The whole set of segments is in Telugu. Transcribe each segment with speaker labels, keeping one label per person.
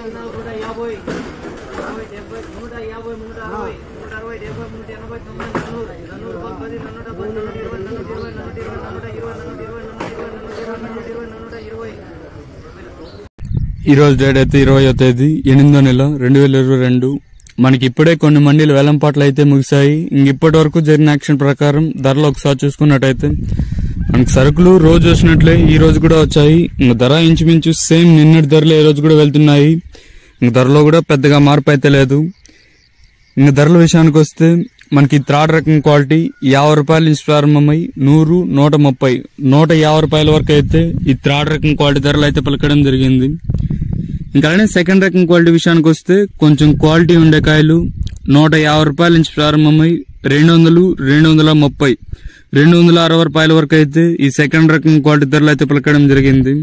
Speaker 1: నూట యాభై యాభై డెబ్బై నూట యాభై నూట అరవై నూట అరవై డెబ్బై నూట ఎనభై తొంభై నన్నూరు నన్నూరు పది నన్నూట పది నన్నూట ఇరవై నన్నూట ఇరవై నన్నూట ఇరవై నన్నూట ఇరవై నన్నూట ఇరవై నన్నూట ఇరవై నన్నూట ఇరవై నన్నూట ఇరవై
Speaker 2: ఈ రోజు డేట్ అయితే ఇరవయో తేదీ ఎనిమిదో నెల రెండు వేల ఇరవై రెండు మనకి ఇప్పుడే కొన్ని మండీలు వేలంపాట్లు అయితే ముగిశాయి ఇంక ఇప్పటి వరకు జరిగిన యాక్షన్ ప్రకారం ధరలు ఒకసారి చూసుకున్నట్టయితే మనకి సరుకులు రోజు వచ్చినట్లే ఈ రోజు కూడా వచ్చాయి ఇంక ధర ఇంచుమించు సేమ్ నిన్నటి ధరలు ఈ రోజు కూడా వెళ్తున్నాయి ఇంక ధరలో కూడా పెద్దగా మార్పు అయితే లేదు ఇంక ధరల విషయానికి వస్తే మనకి థర్డ్ రకం క్వాలిటీ యాభై రూపాయల నుంచి ప్రారంభమై నూరు నూట ముప్పై నూట యాభై రూపాయల వరకు అయితే ఈ థర్డ్ రకం క్వాలిటీ ధరలు అయితే పలకడం జరిగింది ఇంకా అలానే సెకండ్ రకం క్వాలిటీ విషయానికి వస్తే కొంచెం క్వాలిటీ ఉండే కాయలు నూట యాభై రూపాయల నుంచి ప్రారంభమై రెండు వందలు రెండు వందల ముప్పై రెండు వందల అరవై రూపాయల వరకు అయితే ఈ సెకండ్ రకం క్వాలిటీ ధరలు అయితే పలకడం జరిగింది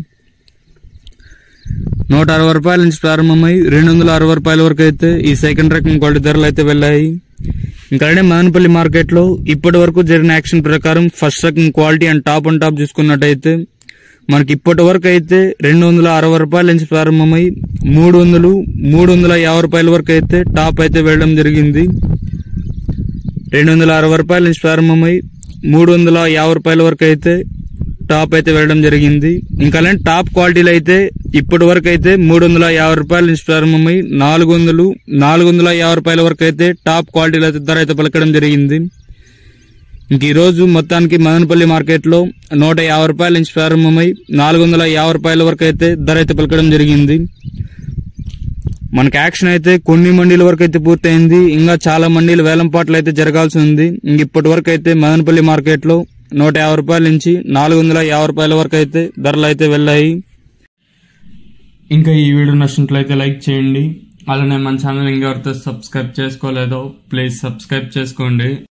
Speaker 2: నూట అరవై రూపాయల నుంచి ప్రారంభమై రెండు వందల అరవై రూపాయల వరకు అయితే ఈ సెకండ్ రకం క్వాలిటీ ధరలు అయితే వెళ్ళాయి ఇంకా అలానే మదనపల్లి మార్కెట్ లో ఇప్పటి వరకు జరిగిన యాక్షన్ ప్రకారం ఫస్ట్ రకం quality and top and top చూసుకున్నట్టయితే మనకి ఇప్పటి వరకు అయితే రెండు వందల అరవై రూపాయల నుంచి ప్రారంభమై మూడు వందలు మూడు వందల యాభై రూపాయల వరకు అయితే టాప్ అయితే వెళ్ళడం జరిగింది రెండు వందల అరవై రూపాయల నుంచి ప్రారంభమై మూడు వందల యాభై రూపాయల వరకు అయితే టాప్ అయితే వెళ్ళడం జరిగింది ఇంకా అలాంటి టాప్ క్వాలిటీలు అయితే ఇప్పటి వరకు అయితే మూడు వందల యాభై రూపాయల నుంచి ప్రారంభమై నాలుగు వందలు నాలుగు వందల యాభై రూపాయల వరకు అయితే టాప్ క్వాలిటీలు అయితే ధర అయితే పలకడం జరిగింది ఇంక ఈ రోజు మొత్తానికి మదనపల్లి మార్కెట్ లో నూట యాభై రూపాయల నుంచి ప్రారంభమై నాలుగు వందల యాభై రూపాయల వరకు అయితే ధర అయితే పలకడం జరిగింది మనకి యాక్షన్ అయితే కొన్ని మండీల వరకు అయితే పూర్తయింది ఇంకా చాలా మండీలు వేలంపాట్లు అయితే జరగాల్సి ఉంది ఇంక ఇప్పటి వరకు అయితే మదనపల్లి మార్కెట్ లో నూట యాభై రూపాయల నుంచి నాలుగు వందల యాభై రూపాయల వరకు అయితే ధరలు అయితే వెళ్ళాయి ఇంకా ఈ వీడియో నచ్చినట్లయితే లైక్ చేయండి అలానే మన ఛానల్ ఇంకెవరితో సబ్స్క్రైబ్ చేసుకోలేదో ప్లీజ్ సబ్స్క్రైబ్ చేసుకోండి